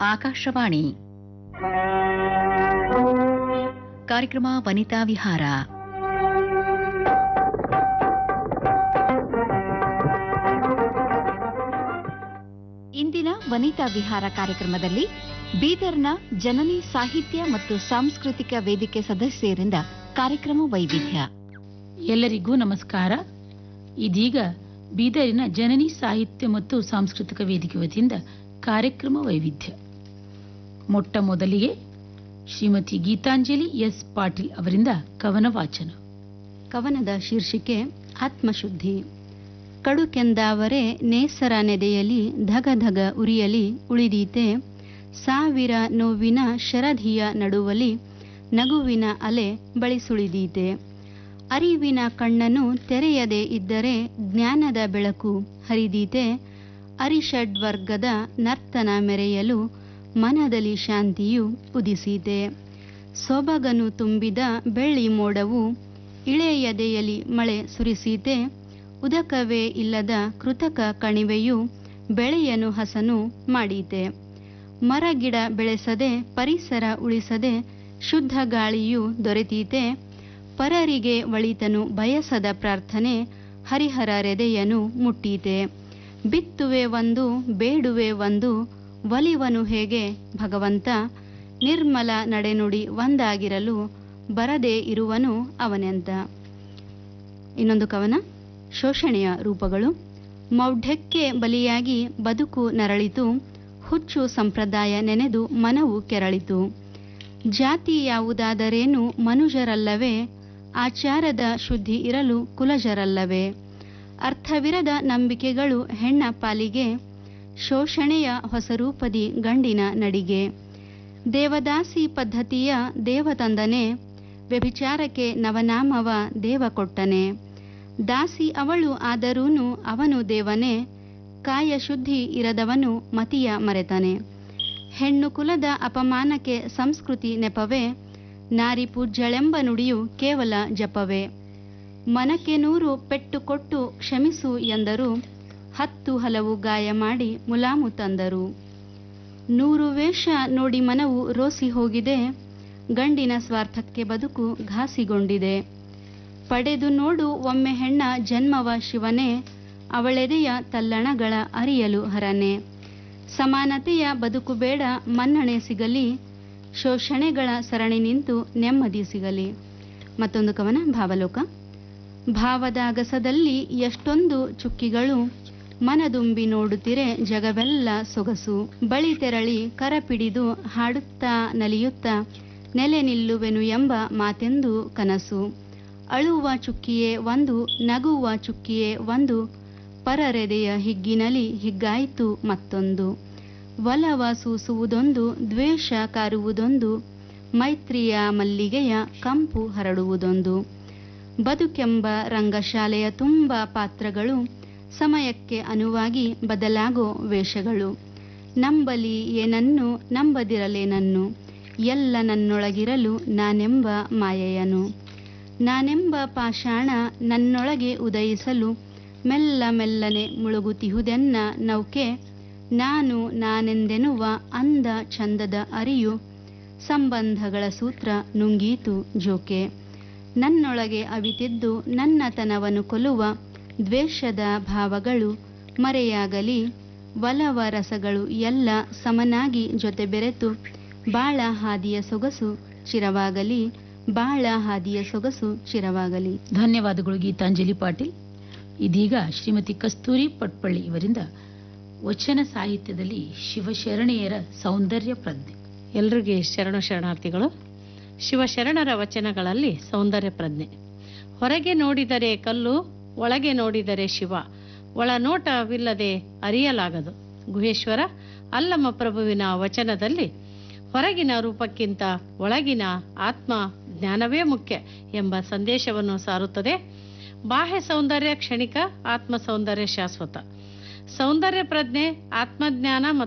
ಆಕಾಶವಾಣಿ ಕಾರ್ಯಕ್ರಮ ವನಿತಾ ವಿಹಾರ ಇಂದಿನ ವನಿತಾ ವಿಹಾರ ಕಾರ್ಯಕ್ರಮದಲ್ಲಿ ಬೀದರ್ನ ಜನನಿ ಸಾಹಿತ್ಯ ಮತ್ತು ಸಾಂಸ್ಕೃತಿಕ ವೇದಿಕೆ ಸದಸ್ಯರಿಂದ ಕಾರ್ಯಕ್ರಮ ವೈವಿಧ್ಯ ಎಲ್ಲರಿಗೂ ನಮಸ್ಕಾರ ಇದೀಗ ಬೀದರಿನ ಜನನಿ ಸಾಹಿತ್ಯ ಮತ್ತು ಸಾಂಸ್ಕೃತಿಕ ವೇದಿಕೆ ವತಿಯಿಂದ ಕಾರ್ಯಕ್ರಮ ವೈವಿಧ್ಯ ಮೊಟ್ಟ ಮೊದಲಿಗೆ ಶ್ರೀಮತಿ ಗೀತಾಂಜಲಿ ಎಸ್ ಪಾಟೀಲ್ ಅವರಿಂದ ಕವನ ವಾಚನ ಕವನದ ಶೀರ್ಷಿಕೆ ಆತ್ಮಶುದ್ಧಿ ಕಡುಕೆಂದಾವರೆ ನೇಸರ ನೆದೆಯಲಿ ಧಗ ಧಗ ಉರಿಯಲಿ ಉಳಿದೀತೆ ಸಾವಿರ ನೋವಿನ ಶರಧಿಯ ನಡುವಲಿ ನಗುವಿನ ಅಲೆ ಬಳಿಸುಳಿದೀತೆ ಅರಿವಿನ ಕಣ್ಣನು ತೆರೆಯದೆ ಇದ್ದರೆ ಜ್ಞಾನದ ಬೆಳಕು ಹರಿದೀತೆ ಅರಿಷಡ್ವರ್ಗದ ನರ್ತನ ಮೆರೆಯಲು ಮನದಲ್ಲಿ ಶಾಂತಿಯು ಉದಿಸೀತೆ ಸೊಬಗನು ತುಂಬಿದ ಬೆಳ್ಳಿ ಮೋಡವು ಇಳೆಯದೆಯಲಿ ಮಳೆ ಸುರಿಸೀತೆ ಉದಕವೇ ಇಲ್ಲದ ಕೃತಕ ಕಣಿವೆಯು ಬೆಳೆಯನು ಹಸನು ಮಾಡೀತೆ ಮರಗಿಡ ಬೆಳೆಸದೆ ಪರಿಸರ ಉಳಿಸದೆ ಶುದ್ಧ ಗಾಳಿಯು ದೊರೆತೀತೆ ಪರರಿಗೆ ಒಳಿತನು ಬಯಸದ ಪ್ರಾರ್ಥನೆ ಹರಿಹರ ರೆದೆಯನು ಮುಟ್ಟೀತೆ ಬಿತ್ತುವೆ ಒಂದು ಬೇಡುವೆ ಒಂದು ಒಲಿವನು ಹೇಗೆ ಭಗವಂತ ನಿರ್ಮಲ ನಡೆನುಡಿ ಒಂದಾಗಿರಲು ಬರದೇ ಇರುವನು ಅವನೆಂತ ಇನ್ನೊಂದು ಕವನ ಶೋಷಣೆಯ ರೂಪಗಳು ಮೌಢ್ಯಕ್ಕೆ ಬಲಿಯಾಗಿ ಬದುಕು ನರಳಿತು ಹುಚ್ಚು ಸಂಪ್ರದಾಯ ನೆನೆದು ಮನವು ಕೆರಳಿತು ಜಾತಿ ಯಾವುದಾದರೇನು ಮನುಜರಲ್ಲವೇ ಆಚಾರದ ಶುದ್ಧಿ ಇರಲು ಕುಲಜರಲ್ಲವೇ ಅರ್ಥವಿರದ ನಂಬಿಕೆಗಳು ಹೆಣ್ಣ ಪಾಲಿಗೆ ಶೋಷಣೆಯ ಹೊಸರೂಪದಿ ಗಂಡಿನ ನಡಿಗೆ ದೇವದಾಸಿ ಪದ್ಧತಿಯ ದೇವತಂದನೆ ವ್ಯಭಿಚಾರಕ್ಕೆ ನವನಾಮವ ದೇವ ಕೊಟ್ಟನೆ ದಾಸಿ ಅವಳು ಆದರೂನು ಅವನು ದೇವನೇ ಕಾಯ ಶುದ್ಧಿ ಇರದವನು ಮತಿಯ ಮರೆತನೆ ಹೆಣ್ಣು ಕುಲದ ಅಪಮಾನಕ್ಕೆ ಸಂಸ್ಕೃತಿ ನೆಪವೇ ನಾರಿ ಪೂಜ್ಯಳೆಂಬ ನುಡಿಯು ಕೇವಲ ಜಪವೇ ಮನಕ್ಕೆ ನೂರು ಪೆಟ್ಟು ಕೊಟ್ಟು ಕ್ಷಮಿಸು ಎಂದರು ಹತ್ತು ಹಲವು ಗಾಯ ಮಾಡಿ ಮುಲಾಮು ತಂದರು ನೂರು ವೇಷ ನೋಡಿ ಮನವು ರೋಸಿ ಹೋಗಿದೆ ಗಂಡಿನ ಸ್ವಾರ್ಥಕ್ಕೆ ಬದುಕು ಘಾಸಿಗೊಂಡಿದೆ ಪಡೆದು ನೋಡು ಒಮ್ಮೆ ಹೆಣ್ಣ ಜನ್ಮವ ಶಿವನೇ ಅವಳೆದೆಯ ತಲ್ಲಣಗಳ ಅರಿಯಲು ಹರನೆ ಸಮಾನತೆಯ ಬದುಕು ಬೇಡ ಮನ್ನಣೆ ಸಿಗಲಿ ಶೋಷಣೆಗಳ ಸರಣಿ ನಿಂತು ನೆಮ್ಮದಿ ಸಿಗಲಿ ಮತ್ತೊಂದು ಕವನ ಭಾವಲೋಕ ಭಾವದ ಅಗಸದಲ್ಲಿ ಎಷ್ಟೊಂದು ಚುಕ್ಕಿಗಳು ಮನದುಂಬಿ ನೋಡುತ್ತಿರೆ ಜಗವೆಲ್ಲ ಸೊಗಸು ಬಳಿ ತೆರಳಿ ಕರಪಿಡಿದು ಹಾಡುತ್ತಾ ನಲಿಯುತ್ತಾ ನೆಲೆ ನಿಲ್ಲುವೆನು ಎಂಬ ಮಾತೆಂದು ಕನಸು ಅಳುವ ಚುಕ್ಕಿಯೇ ಒಂದು ನಗುವ ಚುಕ್ಕಿಯೇ ಒಂದು ಪರರೆದೆಯ ಹಿಗ್ಗಿನಲಿ ಹಿಗ್ಗಾಯಿತು ಮತ್ತೊಂದು ಒಲವ ಸೂಸುವುದೊಂದು ದ್ವೇಷ ಕಾರುವುದೊಂದು ಮೈತ್ರಿಯ ಮಲ್ಲಿಗೆಯ ಕಂಪು ಹರಡುವುದೊಂದು ಬದುಕೆಂಬ ರಂಗಶಾಲೆಯ ತುಂಬ ಪಾತ್ರಗಳು ಸಮಯಕ್ಕೆ ಅನುವಾಗಿ ಬದಲಾಗೋ ವೇಷಗಳು ನಂಬಲಿ ಏನನ್ನು ನಂಬದಿರಲೇನನ್ನು ಎಲ್ಲ ನನ್ನೊಳಗಿರಲು ನಾನೆಂಬ ಮಾಯೆಯನು ನಾನೆಂಬ ಪಾಷಾಣ ನನ್ನೊಳಗೆ ಉದಯಿಸಲು ಮೆಲ್ಲ ಮೆಲ್ಲನೆ ಮುಳುಗುತಿಹುದೆನ್ನ ನೌಕೆ ನಾನು ನಾನೆಂದೆನುವ ಅಂದ ಚಂದದ ಅರಿಯು ಸಂಬಂಧಗಳ ಸೂತ್ರ ನುಂಗೀತು ಜೋಕೆ ನನ್ನೊಳಗೆ ಅವಿತಿದ್ದು ನನ್ನತನವನ್ನು ಕೊಲ್ಲುವ ದ್ವೇಷದ ಭಾವಗಳು ಮರೆಯಾಗಲಿ ಒಲವ ರಸಗಳು ಎಲ್ಲ ಸಮನಾಗಿ ಜೊತೆ ಬೆರೆತು ಬಾಳ ಹಾದಿಯ ಸೊಗಸು ಚಿರವಾಗಲಿ ಬಾಳ ಹಾದಿಯ ಸೊಗಸು ಚಿರವಾಗಲಿ ಧನ್ಯವಾದಗಳು ಗೀತಾಂಜಲಿ ಪಾಟೀಲ್ ಇದೀಗ ಶ್ರೀಮತಿ ಕಸ್ತೂರಿ ಪಟ್ಪಳ್ಳಿ ಇವರಿಂದ ವಚನ ಸಾಹಿತ್ಯದಲ್ಲಿ ಶಿವಶರಣೆಯರ ಸೌಂದರ್ಯ ಪ್ರಜ್ಞೆ ಎಲ್ರಿಗೆ ಶರಣ ಶರಣಾರ್ಥಿಗಳು ಶಿವಶರಣರ ವಚನಗಳಲ್ಲಿ ಸೌಂದರ್ಯ ಪ್ರಜ್ಞೆ ಹೊರಗೆ ನೋಡಿದರೆ ಕಲ್ಲು ಒಳಗೆ ನೋಡಿದರೆ ಶಿವ ಒಳ ನೋಟವಿಲ್ಲದೆ ಅರಿಯಲಾಗದು ಗುಹೇಶ್ವರ ಅಲ್ಲಮ ಪ್ರಭುವಿನ ವಚನದಲ್ಲಿ ಹೊರಗಿನ ರೂಪಕ್ಕಿಂತ ಒಳಗಿನ ಆತ್ಮ ಜ್ಞಾನವೇ ಮುಖ್ಯ ಎಂಬ ಸಂದೇಶವನ್ನು ಸಾರುತ್ತದೆ ಬಾಹ್ಯ ಸೌಂದರ್ಯ ಕ್ಷಣಿಕ ಆತ್ಮ ಸೌಂದರ್ಯ ಶಾಶ್ವತ ಸೌಂದರ್ಯ ಪ್ರಜ್ಞೆ ಆತ್ಮಜ್ಞಾನ ಮತ್ತು